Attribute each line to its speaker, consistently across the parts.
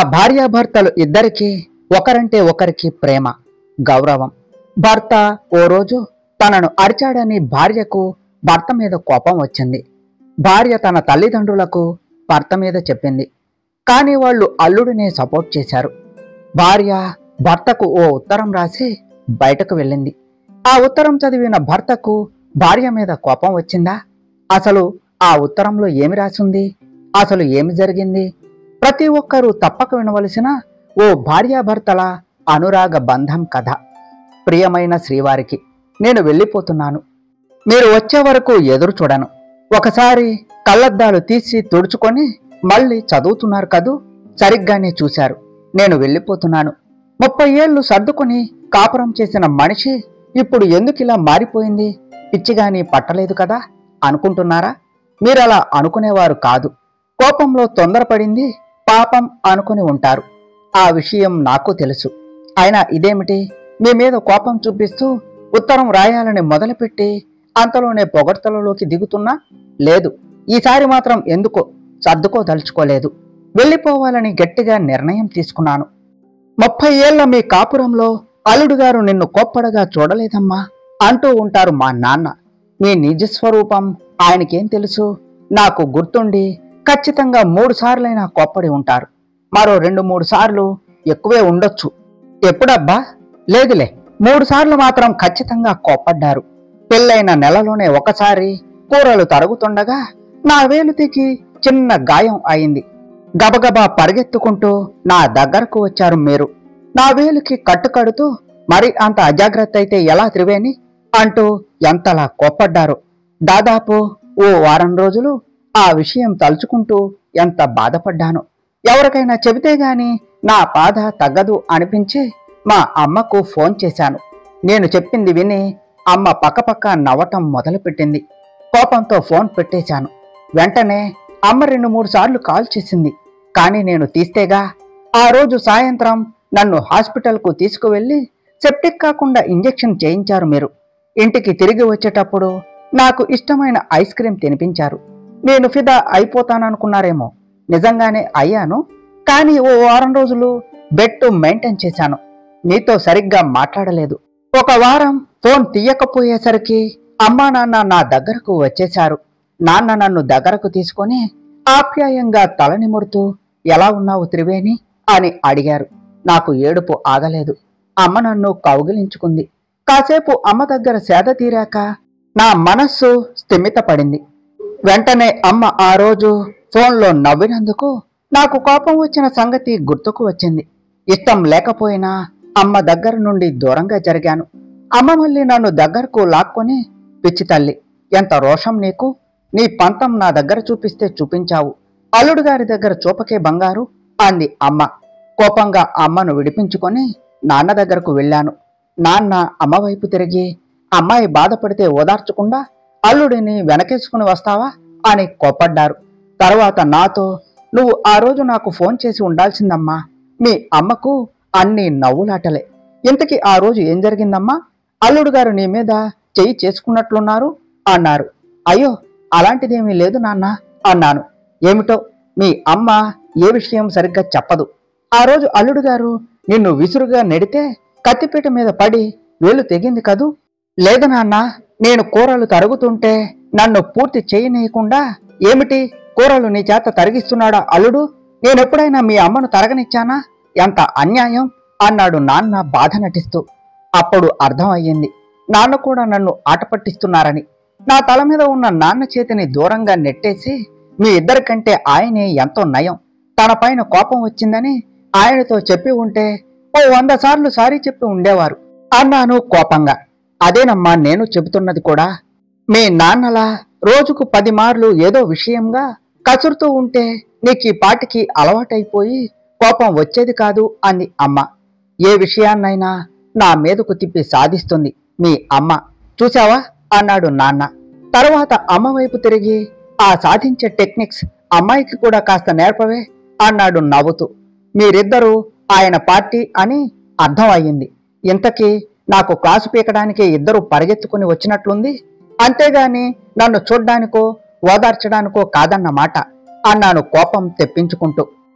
Speaker 1: భార్యాభర్తలు ఇద్దరికీ ఒకరంటే ఒకరికి ప్రేమ గౌరవం భర్త ఓ రోజు తనను అరిచాడని భార్యకు భర్త మీద కోపం వచ్చింది భార్య తన తల్లిదండ్రులకు భర్త మీద చెప్పింది కానీ వాళ్ళు అల్లుడినే సపోర్ట్ చేశారు భార్య భర్తకు ఓ ఉత్తరం రాసి బయటకు వెళ్ళింది ఆ ఉత్తరం చదివిన భర్తకు భార్య మీద కోపం వచ్చిందా అసలు ఆ ఉత్తరంలో ఏమి రాసింది అసలు ఏమి జరిగింది ప్రతి ఒక్కరూ తప్పక వినవలసిన ఓ భార్యాభర్తల అనురాగ బంధం కథ ప్రియమైన శ్రీవారికి నేను వెళ్ళిపోతున్నాను మీరు వచ్చే వరకు ఎదురు చూడను ఒకసారి కళ్ళద్దాలు తీసి తుడుచుకొని మళ్ళీ చదువుతున్నారు కదూ సరిగ్గానే చూశారు నేను వెళ్ళిపోతున్నాను ముప్పై ఏళ్ళు సర్దుకొని కాపురం చేసిన మనిషి ఇప్పుడు ఎందుకు ఇలా మారిపోయింది పిచ్చిగాని పట్టలేదు కదా అనుకుంటున్నారా మీరలా అనుకునేవారు కాదు కోపంలో తొందరపడింది పాపం అనుకుని ఉంటారు ఆ విషయం నాకు తెలుసు అయినా ఇదేమిటి మీ మీద కోపం చూపిస్తూ ఉత్తరం రాయాలని మొదలుపెట్టి అంతలోనే పొగడ్తలలోకి దిగుతున్నా లేదు ఈసారి మాత్రం ఎందుకో సర్దుకోదలుచుకోలేదు వెళ్ళిపోవాలని గట్టిగా నిర్ణయం తీసుకున్నాను ముప్పై ఏళ్ల మీ కాపురంలో అల్లుడు గారు నిన్ను కోప్పడగా చూడలేదమ్మా అంటూ ఉంటారు మా నాన్న మీ నిజస్వరూపం ఆయనకేం తెలుసు నాకు గుర్తుండి ఖచ్చితంగా మూడు సార్లైనా కోప్పడి ఉంటారు మరో రెండు మూడు సార్లు ఎక్కువే ఉండొచ్చు ఎప్పుడబ్బా లేదులే మూడు సార్లు మాత్రం ఖచ్చితంగా కోప్పడ్డారు పెళ్ళైన నెలలోనే ఒకసారి కూరలు తరుగుతుండగా నా వేలుతికి చిన్న గాయం అయింది గబగబా పరిగెత్తుకుంటూ నా దగ్గరకు వచ్చారు మీరు నా వేలుకి కట్టుకడుతూ మరి అంత అజాగ్రత్త అయితే ఎలా త్రివేణి అంటూ ఎంతలా కోప్పడ్డారు దాదాపు ఓ వారం రోజులు ఆ విషయం తలుచుకుంటూ ఎంత బాధపడ్డాను ఎవరికైనా చెబితే గాని నా బాధ తగ్గదు అనిపించి మా అమ్మకు ఫోన్ చేశాను నేను చెప్పింది విని అమ్మ పక్కపక్క నవ్వటం మొదలుపెట్టింది కోపంతో ఫోన్ పెట్టేశాను వెంటనే అమ్మ రెండు మూడు సార్లు కాల్ చేసింది కానీ నేను తీస్తేగా ఆ రోజు సాయంత్రం నన్ను హాస్పిటల్కు తీసుకువెళ్ళి సెప్టిక్ కాకుండా ఇంజెక్షన్ చేయించారు మీరు ఇంటికి తిరిగి వచ్చేటప్పుడు నాకు ఇష్టమైన ఐస్ క్రీం తినిపించారు నేను ఫిదా అయిపోతాననుకున్నారేమో నిజంగానే అయ్యాను కానీ ఓ వారం రోజులు బెడ్ మెయింటైన్ చేశాను నీతో సరిగ్గా మాట్లాడలేదు ఒక వారం ఫోన్ తీయకపోయేసరికి అమ్మా నాన్న నా దగ్గరకు వచ్చేశారు నాన్న నన్ను దగ్గరకు తీసుకొని ఆప్యాయంగా తల నిమురుతూ ఎలా ఉన్నావు త్రివేణి అని అడిగారు నాకు ఏడుపు ఆగలేదు అమ్మ నన్ను కౌగిలించుకుంది కాసేపు అమ్మ దగ్గర సేద తీరాక నా మనస్సు స్థిమితపడింది వెంటనే అమ్మ ఆ రోజు ఫోన్లో నవ్వినందుకు నాకు కోపం వచ్చిన సంగతి గుర్తుకు వచ్చింది ఇష్టం లేకపోయినా అమ్మ దగ్గర నుండి దూరంగా జరిగాను అమ్మ మళ్ళీ నన్ను దగ్గరకు లాక్కొని పిచ్చి తల్లి ఎంత రోషం నీకు నీ పంతం నా దగ్గర చూపిస్తే చూపించావు అల్లుడు గారి దగ్గర చూపకే బంగారు అంది అమ్మ కోపంగా అమ్మను విడిపించుకొని నాన్న దగ్గరకు వెళ్ళాను నాన్న అమ్మ వైపు తిరిగి అమ్మాయి బాధపడితే ఓదార్చకుండా అల్లుడిని వెనకేసుకుని వస్తావా అని కోప్పడ్డారు తర్వాత నాతో నువ్వు ఆ రోజు నాకు ఫోన్ చేసి ఉండాల్సిందమ్మా మీ అమ్మకు అన్ని నవ్వులాటలే ఇంతకీ ఆ రోజు ఏం జరిగిందమ్మా అల్లుడు గారు నీ మీద చెయ్యి చేసుకున్నట్లున్నారు అన్నారు అయ్యో అలాంటిదేమీ లేదు నాన్న అన్నాను ఏమిటో మీ అమ్మ ఏ విషయం సరిగ్గా చెప్పదు ఆ రోజు అల్లుడు గారు నిన్ను విసురుగా నెడితే కత్తిపీట మీద పడి వేలు తెగింది కదూ లేదు నాన్న నేను కూరలు తరుగుతుంటే నన్ను పూర్తి చేయనీయకుండా ఏమిటి కూరలు నీ చేత తరిగిస్తున్నాడా అల్లుడు నేనెప్పుడైనా మీ అమ్మను తరగనిచ్చానా ఎంత అన్యాయం అన్నాడు నాన్న బాధ నటిస్తూ అప్పుడు అర్థమయ్యింది నాన్న కూడా నన్ను ఆట పట్టిస్తున్నారని నా తల మీద ఉన్న నాన్న చేతిని దూరంగా నెట్టేసి మీ ఇద్దరికంటే ఆయనే ఎంతో నయం తన పైన కోపం వచ్చిందని ఆయనతో చెప్పి ఉంటే ఓ వంద సార్లు సారీ చెప్పి ఉండేవారు అన్నాను కోపంగా అదేనమ్మా నేను చెబుతున్నది కూడా మీ నాన్నలా రోజుకు పది మార్లు ఏదో విషయంగా కసురుతూ ఉంటే నీకు ఈ పాటికి అలవాటైపోయి కోపం వచ్చేది కాదు అంది అమ్మ ఏ విషయాన్నైనా నా మీదకు తిప్పి సాధిస్తుంది మీ అమ్మ చూసావా అన్నాడు నాన్న తర్వాత అమ్మ వైపు తిరిగి ఆ సాధించే టెక్నిక్స్ అమ్మాయికి కూడా కాస్త నేర్పవే అన్నాడు నవ్వుతూ మీరిద్దరూ ఆయన పార్టీ అని అర్థం అయ్యింది ఇంతకీ నాకు క్లాసు పీకడానికే ఇద్దరు పరిగెత్తుకుని వచ్చినట్లుంది అంతేగాని నన్ను చూడ్డానికో ఓదార్చడానికో కాదన్నమాట అన్నాను కోపం తెప్పించుకుంటూ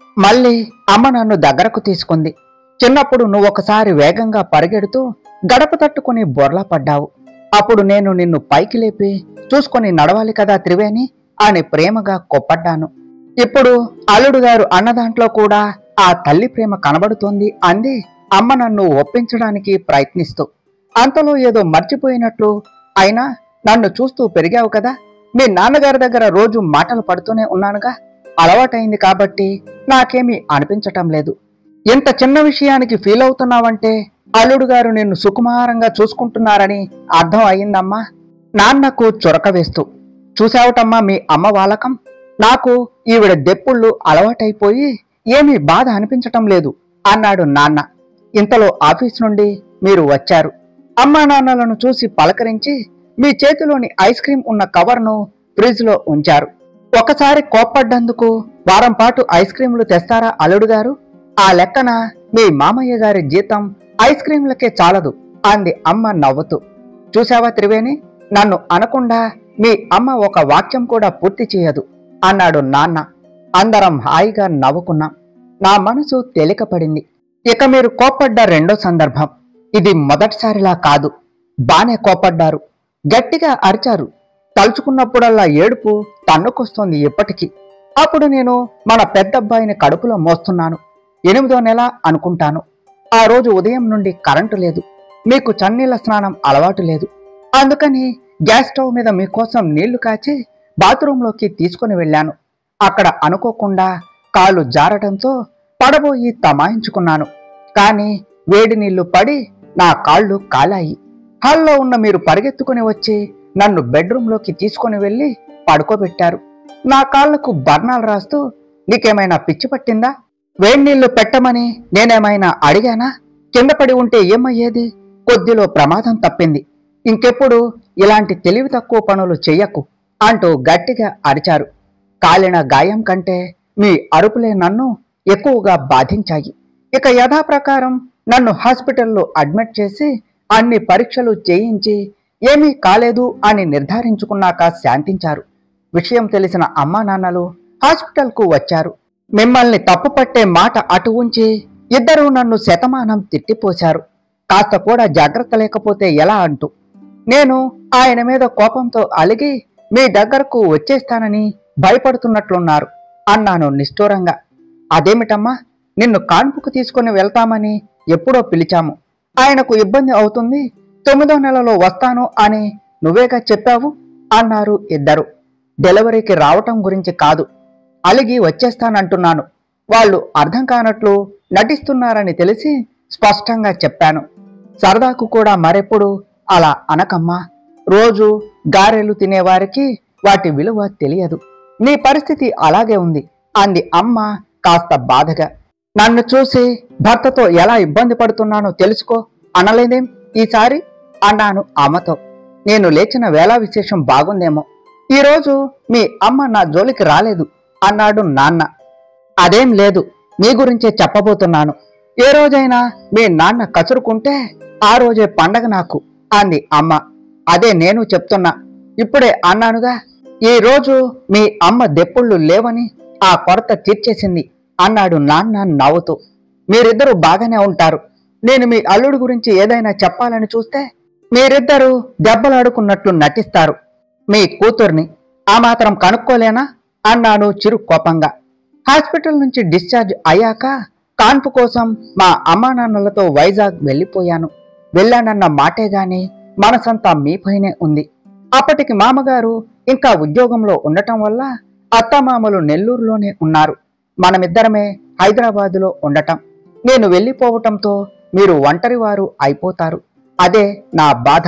Speaker 1: మళ్ళీ అమ్మ నన్ను దగ్గరకు తీసుకుంది చిన్నప్పుడు నువ్వు ఒకసారి వేగంగా పరిగెడుతూ గడప తట్టుకుని బొర్లా పడ్డావు అప్పుడు నేను నిన్ను పైకి లేపి చూసుకొని నడవాలి కదా త్రివేణి అని ప్రేమగా కొప్పడ్డాను ఇప్పుడు అల్లుడు గారు అన్న దాంట్లో కూడా ఆ తల్లి ప్రేమ కనబడుతోంది అంది అమ్మ నన్ను ఒప్పించడానికి ప్రయత్నిస్తూ అంతలో ఏదో మర్చిపోయినట్లు అయినా నన్ను చూస్తూ పెరిగావు కదా మీ నాన్నగారి దగ్గర రోజు మాటలు పడుతూనే ఉన్నానుగా అలవాటైంది కాబట్టి నాకేమీ అనిపించటం లేదు ఇంత చిన్న విషయానికి ఫీల్ అవుతున్నావంటే అల్లుడు గారు నిన్ను సుకుమారంగా చూసుకుంటున్నారని అర్థం అయిందమ్మా నాన్నకు చొరక వేస్తూ చూసావటమ్మా మీ అమ్మ వాలకం నాకు ఈవిడ దెప్పుళ్ళు అలవాటైపోయి ఏమీ బాధ అనిపించటం లేదు అన్నాడు నాన్న ఇంతలో ఆఫీస్ నుండి మీరు వచ్చారు అమ్మా నాన్నలను చూసి పలకరించి మీ చేతిలోని ఐస్ క్రీం ఉన్న కవర్ను ఫ్రిడ్జ్ లో ఉంచారు ఒకసారి కోప్పడ్డందుకు వారం పాటు ఐస్ క్రీంలు తెస్తారా అల్లుడు గారు ఆ లెక్కన మీ మామయ్య గారి జీతం ఐస్ క్రీంలకే చాలదు అంది అమ్మ నవ్వుతూ చూసావా త్రివేణి నన్ను అనకుండా మీ అమ్మ ఒక వాక్యం కూడా పూర్తి చేయదు అన్నాడు నాన్న అందరం హాయిగా నవ్వుకున్నాం నా మనసు తేలికపడింది ఇక మీరు కోప్పడ్డ రెండో సందర్భం ఇది మొదటిసారిలా కాదు బానే కోప్పడ్డారు గట్టిగా అరిచారు తలుచుకున్నప్పుడల్లా ఏడుపు తన్నుకొస్తోంది ఇప్పటికీ అప్పుడు నేను మన పెద్దబ్బాయిని కడుపులో మోస్తున్నాను ఎనిమిదో నెల అనుకుంటాను ఆ రోజు ఉదయం నుండి కరెంటు లేదు మీకు చన్నీళ్ల స్నానం అలవాటు లేదు అందుకని గ్యాస్ స్టవ్ మీద మీకోసం నీళ్లు కాచి బాత్రూంలోకి తీసుకుని వెళ్ళాను అక్కడ అనుకోకుండా కాలు జారడంతో పడబోయి తమాయించుకున్నాను కానీ వేడి నీళ్లు పడి నా కాళ్ళు కాలాయి హాల్లో ఉన్న మీరు పరిగెత్తుకుని వచ్చి నన్ను బెడ్రూంలోకి తీసుకుని వెళ్ళి పడుకోబెట్టారు నా కాళ్లకు బర్ణాలు రాస్తూ నీకేమైనా పిచ్చి పట్టిందా వేడి నీళ్లు పెట్టమని నేనేమైనా అడిగానా కింద పడి ఉంటే ఏమయ్యేది కొద్దిలో ప్రమాదం తప్పింది ఇంకెప్పుడు ఇలాంటి తెలివి తక్కువ పనులు చెయ్యకు అంటూ గట్టిగా అరిచారు కాలిన గాయం కంటే మీ అరుపులే నన్ను ఎక్కువగా బాధించాయి ఇక యథాప్రకారం నన్ను హాస్పిటల్లో అడ్మిట్ చేసి అన్ని పరీక్షలు చేయించి ఏమీ కాలేదు అని నిర్ధారించుకున్నాక శాంతించారు విషయం తెలిసిన అమ్మా నాన్నలు హాస్పిటల్కు వచ్చారు మిమ్మల్ని తప్పుపట్టే మాట అటు ఉంచి ఇద్దరూ నన్ను శతమానం తిట్టిపోశారు కాస్త కూడా జాగ్రత్త లేకపోతే ఎలా అంటూ నేను ఆయన మీద కోపంతో అలిగి మీ దగ్గరకు వచ్చేస్తానని భయపడుతున్నట్లున్నారు అన్నాను నిష్ఠూరంగా అదేమిటమ్మా నిన్ను కాన్పుకు తీసుకుని వెళ్తామని ఎప్పుడో పిలిచాము ఆయనకు ఇబ్బంది అవుతుంది తొమ్మిదో నెలలో వస్తాను అని నువ్వేగా చెప్పావు అన్నారు ఇద్దరు డెలివరీకి రావటం గురించి కాదు అలిగి వచ్చేస్తానంటున్నాను వాళ్ళు అర్థం కానట్లు నటిస్తున్నారని తెలిసి స్పష్టంగా చెప్పాను సరదాకు కూడా మరెప్పుడు అలా అనకమ్మా రోజు గారెలు తినేవారికి వాటి విలువ తెలియదు నీ పరిస్థితి అలాగే ఉంది అంది అమ్మ కాస్త బాధగా నన్ను చూసి భర్తతో ఎలా ఇబ్బంది పడుతున్నానో తెలుసుకో అనలేదేం ఈసారి అన్నాను అమ్మతో నేను లేచిన వేళ విశేషం బాగుందేమో ఈరోజు మీ అమ్మ నా జోలికి రాలేదు అన్నాడు నాన్న అదేం లేదు మీ గురించే చెప్పబోతున్నాను ఏ రోజైనా మీ నాన్న కసురుకుంటే ఆ రోజే పండగ నాకు అంది అమ్మ అదే నేను చెప్తున్నా ఇప్పుడే అన్నానుగా ఈ రోజు మీ అమ్మ దెప్పుళ్ళు లేవని ఆ కొరత తీర్చేసింది అన్నాడు నాన్న నవ్వుతూ మీరిద్దరూ బాగానే ఉంటారు నేను మీ అల్లుడు గురించి ఏదైనా చెప్పాలని చూస్తే మీరిద్దరూ దెబ్బలాడుకున్నట్లు నటిస్తారు మీ కూతుర్ని ఆ మాత్రం కనుక్కోలేనా అన్నాను చిరు కోపంగా హాస్పిటల్ నుంచి డిశ్చార్జ్ అయ్యాక కాన్పు కోసం మా అమ్మా నాన్నలతో వైజాగ్ వెళ్ళిపోయాను వెళ్ళానన్న మాటే గాని మనసంతా మీపైనే ఉంది అప్పటికి మామగారు ఇంకా ఉద్యోగంలో ఉండటం వల్ల అత్తమామలు నెల్లూరులోనే ఉన్నారు మనమిద్దరమే హైదరాబాదులో ఉండటం నేను వెళ్ళిపోవటంతో మీరు ఒంటరివారు అయిపోతారు అదే నా బాధ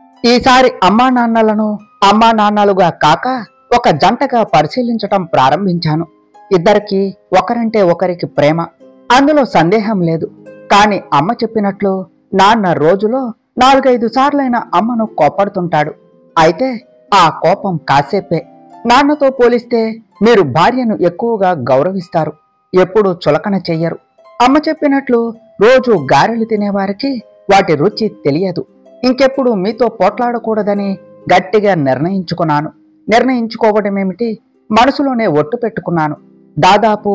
Speaker 1: ఈసారి అమ్మా నాన్నలను అమ్మా నాన్నలుగా కాక ఒక జంటగా పరిశీలించటం ప్రారంభించాను ఇద్దరికి ఒకరంటే ఒకరికి ప్రేమ అందులో సందేహం లేదు కాని అమ్మ చెప్పినట్లు నాన్న రోజులో నాలుగైదు సార్లైన అమ్మను కోపడుతుంటాడు అయితే ఆ కోపం కాసేపే నాన్నతో పోలిస్తే మీరు భార్యను ఎక్కువగా గౌరవిస్తారు ఎప్పుడూ చులకన చెయ్యరు అమ్మ చెప్పినట్లు రోజు గారెలు తినేవారికి వాటి రుచి తెలియదు ఇంకెప్పుడు మీతో పోట్లాడకూడదని గట్టిగా నిర్ణయించుకున్నాను నిర్ణయించుకోవడమేమిటి మనసులోనే ఒట్టు పెట్టుకున్నాను దాదాపు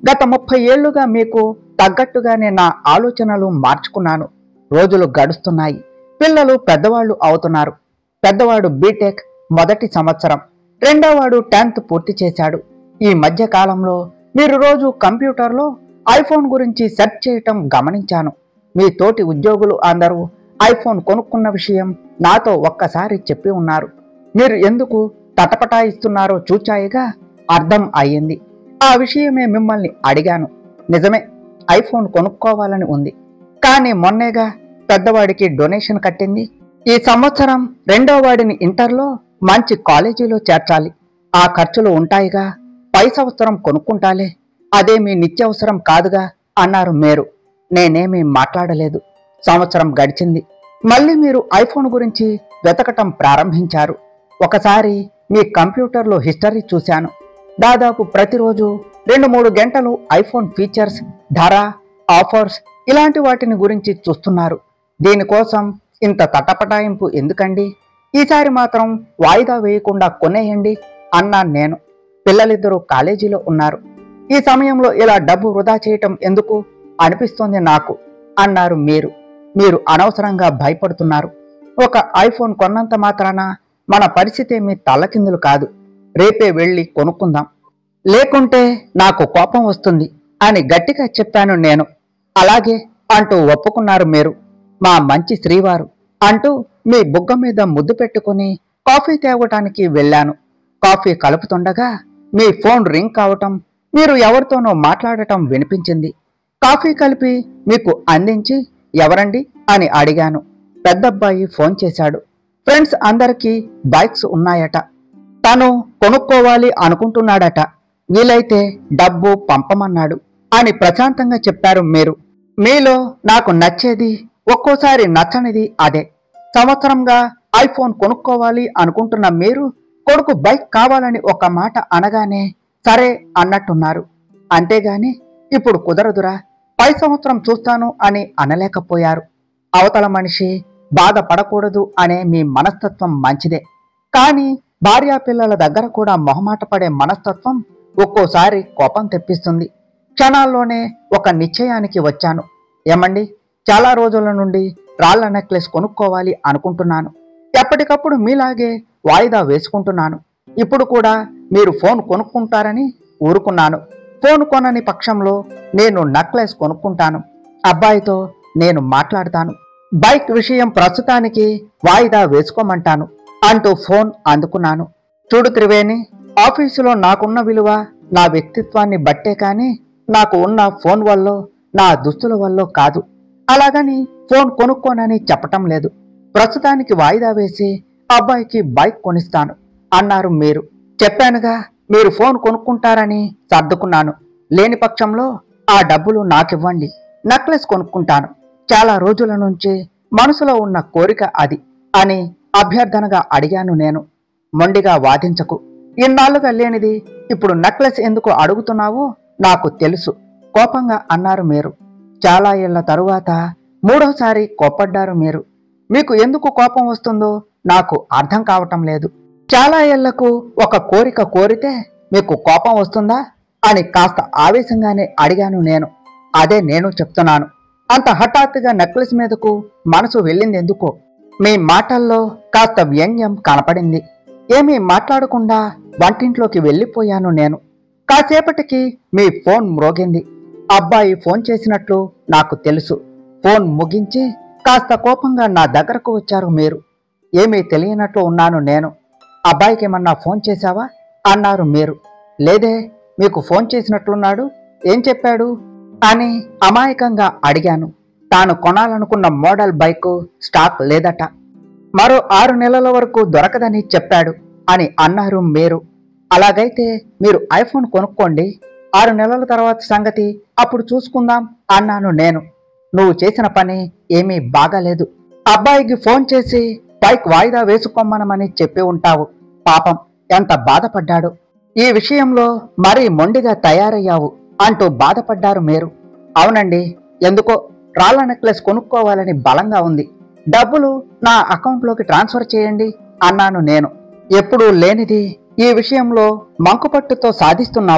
Speaker 1: గత ముప్పై ఏళ్లుగా మీకు తగ్గట్టుగానే నా ఆలోచనలు మార్చుకున్నాను రోజులు గడుస్తున్నాయి పిల్లలు పెద్దవాళ్ళు అవుతున్నారు పెద్దవాడు బీటెక్ మొదటి సంవత్సరం రెండోవాడు టెన్త్ పూర్తి చేశాడు ఈ మధ్య కాలంలో మీరు రోజు కంప్యూటర్లో ఐఫోన్ గురించి సెర్చ్ చేయటం గమనించాను మీ తోటి ఉద్యోగులు అందరూ ఐఫోన్ కొనుక్కున్న విషయం నాతో ఒక్కసారి చెప్పి ఉన్నారు మీరు ఎందుకు తటపటాయిస్తున్నారో చూచాయిగా అర్థం అయ్యింది ఆ విషయమే మిమ్మల్ని అడిగాను నిజమే ఐఫోన్ కొనుక్కోవాలని ఉంది కానీ మొన్నేగా పెద్దవాడికి డొనేషన్ కట్టింది ఈ సంవత్సరం రెండో వాడిని ఇంటర్లో మంచి కాలేజీలో చేర్చాలి ఆ ఖర్చులు ఉంటాయిగా పై సంవత్సరం కొనుక్కుంటాలే అదే మీ నిత్యవసరం కాదుగా అన్నారు మేరు నేనేమీ మాట్లాడలేదు సంవత్సరం గడిచింది మళ్ళీ మీరు ఐఫోన్ గురించి వెతకటం ప్రారంభించారు ఒకసారి మీ కంప్యూటర్లో హిస్టరీ చూశాను దాదాపు ప్రతిరోజు రెండు మూడు గంటలు ఐఫోన్ ఫీచర్స్ ధర ఆఫర్స్ ఇలాంటి వాటిని గురించి చూస్తున్నారు దీనికోసం ఇంత తటపటాయింపు ఎందుకండి ఈసారి మాత్రం వాయిదా వేయకుండా కొనేయండి అన్నాను నేను పిల్లలిద్దరూ కాలేజీలో ఉన్నారు ఈ సమయంలో ఇలా డబ్బు వృధా చేయటం ఎందుకు అనిపిస్తోంది నాకు అన్నారు మీరు మీరు అనవసరంగా భయపడుతున్నారు ఒక ఐఫోన్ కొన్నంత మాత్రాన మన పరిస్థితి ఏమీ తల్లకిందులు కాదు రేపే వెళ్ళి కొనుక్కుందాం లేకుంటే నాకు కోపం వస్తుంది అని గట్టిగా చెప్పాను నేను అలాగే అంటూ ఒప్పుకున్నారు మీరు మా మంచి శ్రీవారు అంటూ మీ బుగ్గ మీద ముద్దు పెట్టుకుని కాఫీ తేవటానికి వెళ్ళాను కాఫీ కలుపుతుండగా మీ ఫోన్ రింగ్ కావటం మీరు ఎవరితోనో మాట్లాడటం వినిపించింది కాఫీ కలిపి మీకు అందించి ఎవరండి అని అడిగాను పెద్దబ్బాయి ఫోన్ చేశాడు ఫ్రెండ్స్ అందరికీ బైక్స్ ఉన్నాయట తను కొనుక్కోవాలి అనుకుంటున్నాడట వీలైతే డబ్బు పంపమన్నాడు అని ప్రశాంతంగా చెప్పారు మీరు మీలో నాకు నచ్చేది ఒక్కోసారి నచ్చనిది అదే సంవత్సరంగా ఐఫోన్ కొనుక్కోవాలి అనుకుంటున్న మీరు కొడుకు బైక్ కావాలని ఒక మాట అనగానే సరే అన్నట్టున్నారు అంతేగాని ఇప్పుడు కుదరదురా పై సంవత్సరం చూస్తాను అని అనలేకపోయారు అవతల మనిషి బాధపడకూడదు అనే మీ మనస్తత్వం మంచిదే కానీ భార్యా పిల్లల దగ్గర కూడా మొహమాట పడే మనస్తత్వం ఒక్కోసారి కోపం తెప్పిస్తుంది క్షణాల్లోనే ఒక నిశ్చయానికి వచ్చాను ఏమండి చాలా రోజుల నుండి రాళ్ల నెక్లెస్ కొనుక్కోవాలి అనుకుంటున్నాను ఎప్పటికప్పుడు మీలాగే వాయిదా వేసుకుంటున్నాను ఇప్పుడు కూడా మీరు ఫోన్ కొనుక్కుంటారని ఊరుకున్నాను ఫోన్ కొనని పక్షంలో నేను నెక్లెస్ కొనుక్కుంటాను అబ్బాయితో నేను మాట్లాడతాను బైక్ విషయం ప్రస్తుతానికి వాయిదా వేసుకోమంటాను అంటూ ఫోన్ అందుకున్నాను చూడు త్రివేణి ఆఫీసులో నాకున్న విలువ నా వ్యక్తిత్వాన్ని బట్టే కానీ నాకు ఉన్న ఫోన్ వల్ల నా దుస్తుల వల్ల కాదు అలాగని ఫోన్ కొనుక్కోనని చెప్పటం లేదు ప్రస్తుతానికి వాయిదా వేసి అబ్బాయికి బైక్ కొనిస్తాను అన్నారు మీరు చెప్పానుగా మీరు ఫోన్ కొనుక్కుంటారని సర్దుకున్నాను లేని పక్షంలో ఆ డబ్బులు నాకివ్వండి నెక్లెస్ కొనుక్కుంటాను చాలా రోజుల నుంచి మనసులో ఉన్న కోరిక అది అని అభ్యర్థనగా అడిగాను నేను మొండిగా వాదించకు ఇన్నాళ్లుగా లేనిది ఇప్పుడు నెక్లెస్ ఎందుకు అడుగుతున్నావో నాకు తెలుసు కోపంగా అన్నారు మీరు చాలా ఏళ్ల తరువాత మూడోసారి కోప్పడ్డారు మీరు మీకు ఎందుకు కోపం వస్తుందో నాకు అర్థం కావటం లేదు చాలా ఏళ్లకు ఒక కోరిక కోరితే మీకు కోపం వస్తుందా అని కాస్త ఆవేశంగానే అడిగాను నేను అదే నేను చెప్తున్నాను అంత హఠాత్తుగా నెక్లెస్ మీదకు మనసు వెళ్ళింది ఎందుకో మీ మాటల్లో కాస్త వ్యంగ్యం కనపడింది ఏమీ మాట్లాడకుండా వంటింట్లోకి వెళ్ళిపోయాను నేను కాసేపటికి మీ ఫోన్ మ్రోగింది అబ్బాయి ఫోన్ చేసినట్లు నాకు తెలుసు ఫోన్ ముగించి కాస్త కోపంగా నా దగ్గరకు వచ్చారు మీరు ఏమీ తెలియనట్లు ఉన్నాను నేను అబ్బాయికి ఏమన్నా ఫోన్ చేశావా అన్నారు మీరు లేదే మీకు ఫోన్ చేసినట్లున్నాడు ఏం చెప్పాడు అని అమాయకంగా అడిగాను తాను కొనాలనుకున్న మోడల్ బైకు స్టాక్ లేదట మరో ఆరు నెలల వరకు దొరకదని చెప్పాడు అని అన్నారు మీరు అలాగైతే మీరు ఐఫోన్ కొనుక్కోండి ఆరు నెలల తర్వాత సంగతి అప్పుడు చూసుకుందాం అన్నాను నేను నువ్వు చేసిన పని ఏమీ బాగాలేదు అబ్బాయికి ఫోన్ చేసి బైక్ వాయిదా వేసుకోమనమని చెప్పి ఉంటావు పాపం ఎంత బాధపడ్డాడు ఈ విషయంలో మరీ మొండిగా తయారయ్యావు అంటూ బాధపడ్డారు మీరు అవునండి ఎందుకో రాళ్ల నెక్లెస్ కొనుక్కోవాలని బలంగా ఉంది డబ్బులు నా అకౌంట్లోకి ట్రాన్స్ఫర్ చేయండి అన్నాను నేను ఎప్పుడూ లేనిది ఈ విషయంలో మంకుపట్టుతో సాధిస్తున్నావు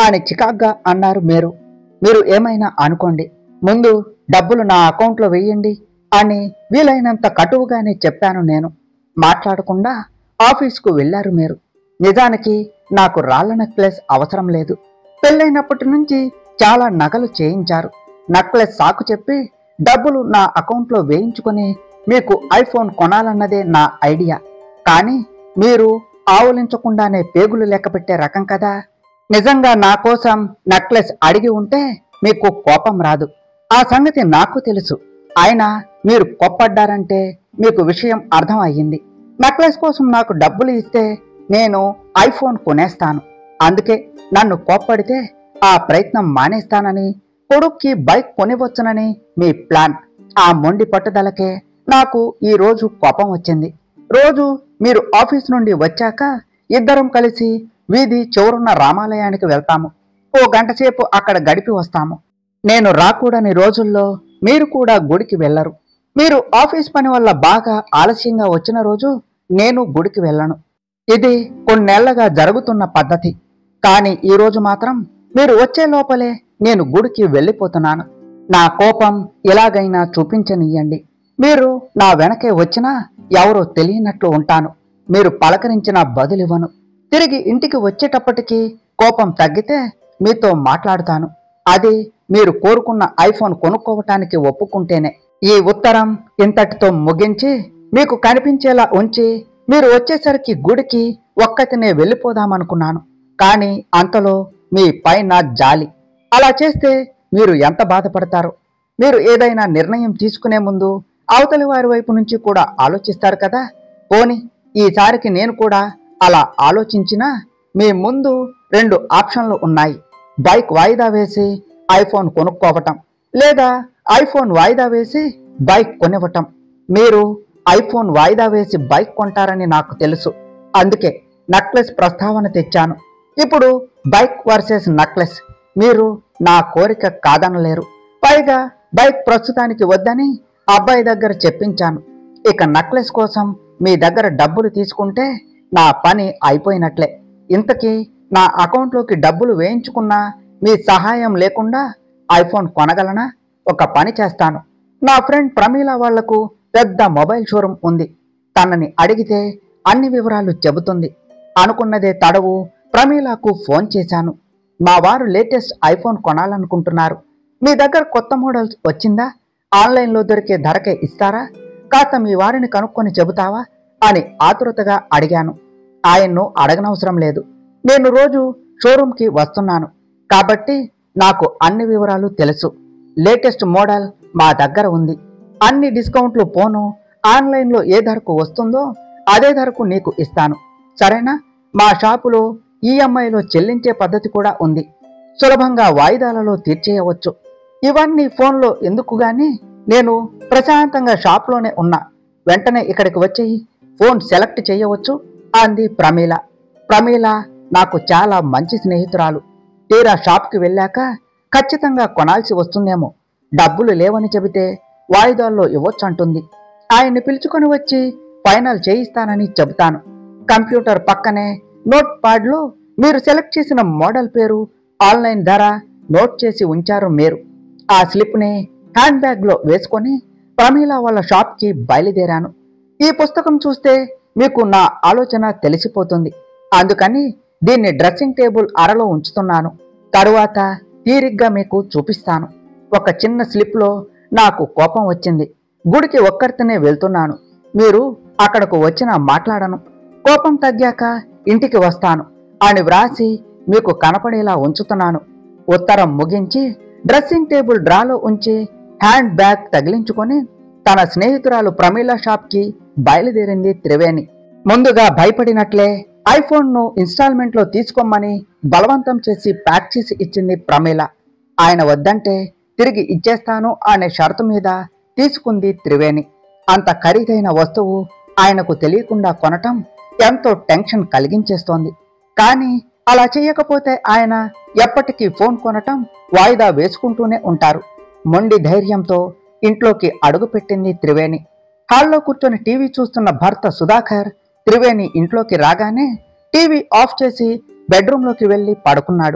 Speaker 1: అని చికాగ్గా అన్నారు మీరు మీరు ఏమైనా అనుకోండి ముందు డబ్బులు నా అకౌంట్లో వెయ్యండి అని వీలైనంత కటువుగానే చెప్పాను నేను మాట్లాడకుండా ఆఫీస్కు వెళ్ళారు మీరు నిజానికి నాకు రాళ్ల నెక్లెస్ అవసరం లేదు పెళ్ళైనప్పటి నుంచి చాలా నగలు చేయించారు నెక్లెస్ సాకు చెప్పి డబ్బులు నా అకౌంట్లో వేయించుకొని మీకు ఐఫోన్ కొనాలన్నదే నా ఐడియా కానీ మీరు ఆవులించకుండానే పేగులు లెక్కపెట్టే రకం కదా నిజంగా నా కోసం నెక్లెస్ అడిగి ఉంటే మీకు కోపం రాదు ఆ సంగతి నాకు తెలుసు అయినా మీరు కోప్పడ్డారంటే మీకు విషయం అర్థం అయ్యింది నెక్లెస్ కోసం నాకు డబ్బులు ఇస్తే నేను ఐఫోన్ కొనేస్తాను అందుకే నన్ను కోప్పడితే ఆ ప్రయత్నం మానేస్తానని కొడుక్కి బైక్ కొనివచ్చునని మీ ప్లాన్ ఆ మొండి పట్టుదలకే నాకు ఈ రోజు కోపం వచ్చింది రోజు మీరు ఆఫీస్ నుండి వచ్చాక ఇద్దరం కలిసి వీధి చివరున్న రామాలయానికి వెళ్తాము ఓ గంట సేపు అక్కడ గడిపి వస్తాము నేను రాకూడని రోజుల్లో మీరు కూడా గుడికి వెళ్ళరు మీరు ఆఫీస్ పని వల్ల బాగా ఆలస్యంగా వచ్చిన రోజు నేను గుడికి వెళ్ళను ఇది కొన్నేళ్లగా జరుగుతున్న పద్ధతి కానీ ఈ రోజు మాత్రం మీరు వచ్చే లోపలే నేను గుడికి వెళ్ళిపోతున్నాను నా కోపం ఎలాగైనా చూపించనియ్యండి మీరు నా వెనకే వచ్చినా ఎవరో తెలియనట్లు ఉంటాను మీరు పలకరించిన బదులివ్వను తిరిగి ఇంటికి వచ్చేటప్పటికి కోపం తగ్గితే మీతో మాట్లాడుతాను అది మీరు కోరుకున్న ఐఫోన్ కొనుక్కోవటానికి ఒప్పుకుంటేనే ఈ ఉత్తరం ఇంతటితో ముగించి మీకు కనిపించేలా ఉంచి మీరు వచ్చేసరికి గుడికి ఒక్కతినే వెళ్ళిపోదామనుకున్నాను కానీ అంతలో మీ పైన జాలి అలా చేస్తే మీరు ఎంత బాధపడతారో మీరు ఏదైనా నిర్ణయం తీసుకునే ముందు అవతలి వారి వైపు నుంచి కూడా ఆలోచిస్తారు కదా పోని ఈసారికి నేను కూడా అలా ఆలోచించినా మీ ముందు రెండు ఆప్షన్లు ఉన్నాయి బైక్ వాయిదా వేసి ఐఫోన్ కొనుక్కోవటం లేదా ఐఫోన్ వాయిదా వేసి బైక్ కొనివ్వటం మీరు ఐఫోన్ వాయిదా వేసి బైక్ కొంటారని నాకు తెలుసు అందుకే నక్లెస్ ప్రస్తావన తెచ్చాను ఇప్పుడు బైక్ వర్సెస్ నక్లెస్ మీరు నా కోరిక కాదనలేరు పైగా బైక్ ప్రస్తుతానికి వద్దని అబ్బాయి దగ్గర చెప్పించాను ఇక నక్లెస్ కోసం మీ దగ్గర డబ్బులు తీసుకుంటే నా పని అయిపోయినట్లే ఇంతకీ నా అకౌంట్లోకి డబ్బులు వేయించుకున్నా మీ సహాయం లేకుండా ఐఫోన్ కొనగలనా ఒక పని చేస్తాను నా ఫ్రెండ్ ప్రమీల వాళ్లకు పెద్ద మొబైల్ షోరూమ్ ఉంది తనని అడిగితే అన్ని వివరాలు చెబుతుంది అనుకున్నదే తడవు ప్రమీలకు ఫోన్ చేశాను మా వారు లేటెస్ట్ ఐఫోన్ కొనాలనుకుంటున్నారు మీ దగ్గర కొత్త మోడల్స్ వచ్చిందా ఆన్లైన్లో దొరికే ధరకే ఇస్తారా కాస్త మీ వారిని కనుక్కొని చెబుతావా అని ఆతురతగా అడిగాను ఆయన్ను అడగనవసరం లేదు నేను రోజు షోరూంకి వస్తున్నాను కాబట్టి నాకు అన్ని వివరాలు తెలుసు లేటెస్ట్ మోడల్ మా దగ్గర ఉంది అన్ని డిస్కౌంట్లు పోను ఆన్లైన్లో ఏ ధరకు వస్తుందో అదే ధరకు నీకు ఇస్తాను సరేనా మా షాపులో ఈఎంఐలో చెల్లించే పద్ధతి కూడా ఉంది సులభంగా వాయిదాలలో తీర్చేయవచ్చు ఇవన్నీ ఫోన్లో ఎందుకు గాని నేను ప్రశాంతంగా షాప్లోనే ఉన్నా వెంటనే ఇక్కడికి వచ్చి ఫోన్ సెలెక్ట్ చేయవచ్చు అంది ప్రమీల ప్రమీల నాకు చాలా మంచి స్నేహితురాలు తీరా షాప్కి వెళ్ళాక ఖచ్చితంగా కొనాల్సి వస్తుందేమో డబ్బులు లేవని చెబితే వాయిదాల్లో ఇవ్వొచ్చు అంటుంది ఆయన్ని పిలుచుకొని వచ్చి ఫైనల్ చేయిస్తానని చెబుతాను కంప్యూటర్ పక్కనే నోట్ ప్యాడ్లో మీరు సెలెక్ట్ చేసిన మోడల్ పేరు ఆన్లైన్ ధర నోట్ చేసి ఉంచారు మీరు ఆ స్లిప్ని హ్యాండ్ బ్యాగ్లో వేసుకొని ప్రమీల వాళ్ళ షాప్కి బయలుదేరాను ఈ పుస్తకం చూస్తే మీకు నా ఆలోచన తెలిసిపోతుంది అందుకని దీన్ని డ్రెస్సింగ్ టేబుల్ అరలో ఉంచుతున్నాను తరువాత తీరిగ్గా మీకు చూపిస్తాను ఒక చిన్న స్లిప్లో నాకు కోపం వచ్చింది గుడికి ఒక్కరితోనే వెళ్తున్నాను మీరు అక్కడకు వచ్చినా మాట్లాడను కోపం తగ్గాక ఇంటికి వస్తాను అని వ్రాసి మీకు కనపడేలా ఉంచుతున్నాను ఉత్తరం ముగించి డ్రెస్సింగ్ టేబుల్ డ్రాలో ఉంచి హ్యాండ్ బ్యాగ్ తగిలించుకొని తన స్నేహితురాలు ప్రమీల షాప్కి బయలుదేరింది త్రివేణి ముందుగా భయపడినట్లే ఐఫోన్ను ఇన్స్టాల్మెంట్లో తీసుకోమని బలవంతం చేసి ప్యాక్ చేసి ఇచ్చింది ప్రమీల ఆయన వద్దంటే తిరిగి ఇచ్చేస్తాను అనే షరతు మీద తీసుకుంది త్రివేణి అంత ఖరీదైన వస్తువు ఆయనకు తెలియకుండా కొనటం ఎంతో టెన్షన్ కలిగించేస్తోంది కానీ అలా చేయకపోతే ఆయన ఎప్పటికీ ఫోన్ కొనటం వాయిదా వేసుకుంటూనే ఉంటారు మొండి ధైర్యంతో ఇంట్లోకి అడుగుపెట్టింది త్రివేణి హాల్లో కూర్చొని టీవీ చూస్తున్న భర్త సుధాకర్ త్రివేణి ఇంట్లోకి రాగానే టీవీ ఆఫ్ చేసి బెడ్రూమ్లోకి వెళ్ళి పడుకున్నాడు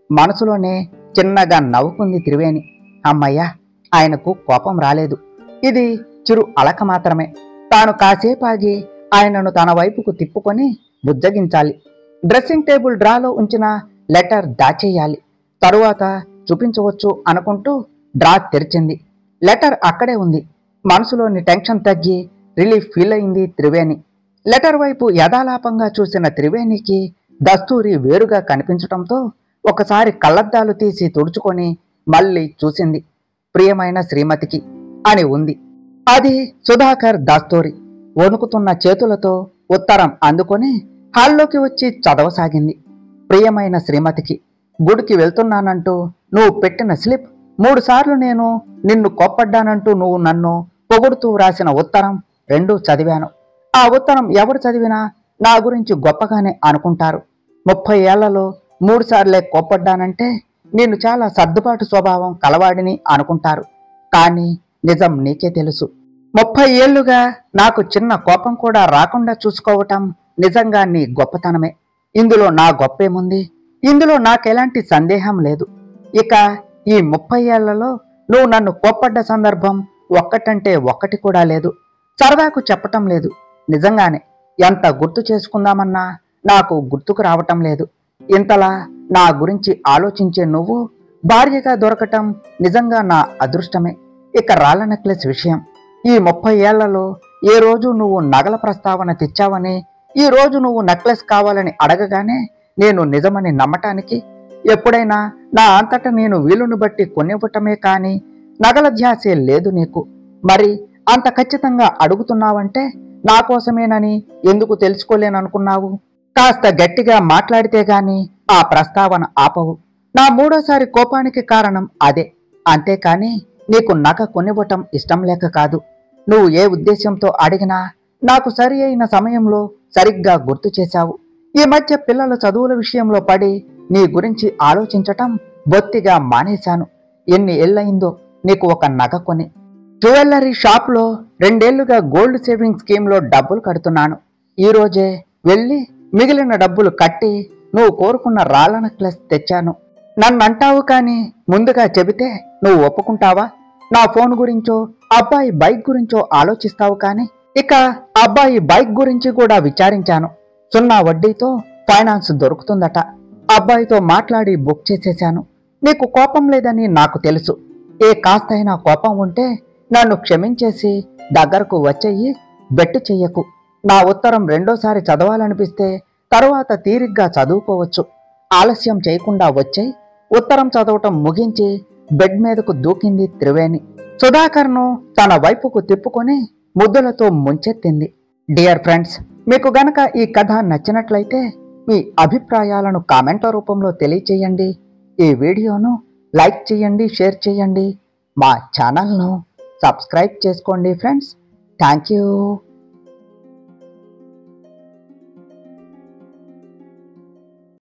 Speaker 1: మనసులోనే చిన్నగా నవ్వుకుంది త్రివేణి అమ్మయ్యా ఆయనకు కోపం రాలేదు ఇది చిరు అలక మాత్రమే తాను కాసేపు ఆగి ఆయనను తన వైపుకు తిప్పుకొని బుజ్జగించాలి డ్రెస్సింగ్ టేబుల్ డ్రాలో ఉంచిన లెటర్ దాచేయాలి తరువాత చూపించవచ్చు అనుకుంటూ డ్రా తెరిచింది లెటర్ అక్కడే ఉంది మనసులోని టెన్షన్ తగ్గి రిలీఫ్ ఫీల్ అయింది త్రివేణి లెటర్ వైపు యథాలాపంగా చూసిన త్రివేణికి దస్తూరి వేరుగా కనిపించటంతో ఒకసారి కళ్ళద్దాలు తీసి తుడుచుకొని మళ్ళీ చూసింది ప్రియమైన శ్రీమతికి అని ఉంది అది సుధాకర్ దాస్తూరి వణుకుతున్న చేతులతో ఉత్తరం అందుకొని హాల్లోకి వచ్చి చదవసాగింది ప్రియమైన శ్రీమతికి గుడికి వెళ్తున్నానంటూ నువ్వు పెట్టిన స్లిప్ మూడుసార్లు నేను నిన్ను కోప్పడ్డానంటూ నువ్వు నన్ను పొగుడుతూ వ్రాసిన ఉత్తరం రెండూ చదివాను ఆ ఉత్తరం ఎవరు చదివినా నా గురించి గొప్పగానే అనుకుంటారు ముప్పై ఏళ్లలో మూడుసార్లే కోప్పడ్డానంటే నేను చాలా సర్దుబాటు స్వభావం కలవాడిని అనుకుంటారు కానీ నిజం నీకే తెలుసు ముప్పై ఏళ్లుగా నాకు చిన్న కోపం కూడా రాకుండా చూసుకోవటం నిజంగా నీ గొప్పతనమే ఇందులో నా గొప్పేముంది ఇందులో నాకెలాంటి సందేహం లేదు ఇక ఈ ముప్పై ఏళ్లలో నువ్వు నన్ను కోప్పడ్డ సందర్భం ఒక్కటంటే ఒక్కటి కూడా లేదు సరదాకు చెప్పటం లేదు నిజంగానే ఎంత గుర్తు చేసుకుందామన్నా నాకు గుర్తుకు రావటం లేదు ఇంతలా నా గురించి ఆలోచించే నువ్వు భార్యగా దొరకటం నిజంగా నా అదృష్టమే ఇక రాళ్ల నెక్లెస్ విషయం ఈ ముప్పై ఏళ్లలో ఏ రోజు నువ్వు నగల ప్రస్తావన తెచ్చావని ఈ రోజు నువ్వు నెక్లెస్ కావాలని అడగగానే నేను నిజమని నమ్మటానికి ఎప్పుడైనా నా అంతటా నేను వీలును బట్టి కొనివ్వటమే కాని నగల ధ్యాసే లేదు నీకు మరి అంత ఖచ్చితంగా అడుగుతున్నావంటే నా కోసమేనని ఎందుకు తెలుసుకోలేననుకున్నావు కాస్త గట్టిగా మాట్లాడితే గాని ఆ ప్రస్తావన ఆపవు నా మూడోసారి కోపానికి కారణం అదే అంతేకాని నీకు నగ కొనివ్వటం ఇష్టం లేక కాదు నువ్వు ఏ ఉద్దేశంతో అడిగినా నాకు సరి అయిన సమయంలో సరిగ్గా గుర్తు చేశావు ఈ మధ్య పిల్లల చదువుల విషయంలో పడి నీ గురించి ఆలోచించటం బొత్తిగా మానేశాను ఎన్ని ఏళ్ళయిందో నీకు ఒక నగ కొని జ్యువెలరీ షాప్లో రెండేళ్లుగా గోల్డ్ సేవింగ్ స్కీమ్లో డబ్బులు కడుతున్నాను ఈ రోజే వెళ్ళి మిగిలిన డబ్బులు కట్టి నువ్వు కోరుకున్న రాళ్ళ నెక్లెస్ తెచ్చాను నన్ను అంటావు కానీ ముందుగా చెబితే నువ్వు ఒప్పుకుంటావా నా ఫోన్ గురించో అబ్బాయి బైక్ గురించో ఆలోచిస్తావు కానీ ఇక అబ్బాయి బైక్ గురించి కూడా విచారించాను సున్నా వడ్డీతో ఫైనాన్స్ దొరుకుతుందట అబ్బాయితో మాట్లాడి బుక్ చేసేశాను నీకు కోపం లేదని నాకు తెలుసు ఏ కాస్తైనా కోపం ఉంటే నన్ను క్షమించేసి దగ్గరకు వచ్చేయి బెట్టు చెయ్యకు నా ఉత్తరం రెండోసారి చదవాలనిపిస్తే తరువాత తీరిగ్గా చదువుకోవచ్చు ఆలస్యం చేయకుండా వచ్చేయి ఉత్తరం చదవటం ముగించి బెడ్ మీదకు దూకింది త్రివేణి సుధాకర్ను తన వైపుకు తిప్పుకొని ముద్దులతో ముంచెత్తింది డియర్ ఫ్రెండ్స్ మీకు గనక ఈ కథ నచ్చినట్లయితే మీ అభిప్రాయాలను కామెంట్ల రూపంలో తెలియచేయండి ఈ వీడియోను లైక్ చేయండి షేర్ చేయండి మా ఛానల్ను సబ్స్క్రైబ్ చేసుకోండి ఫ్రెండ్స్ థ్యాంక్ యూ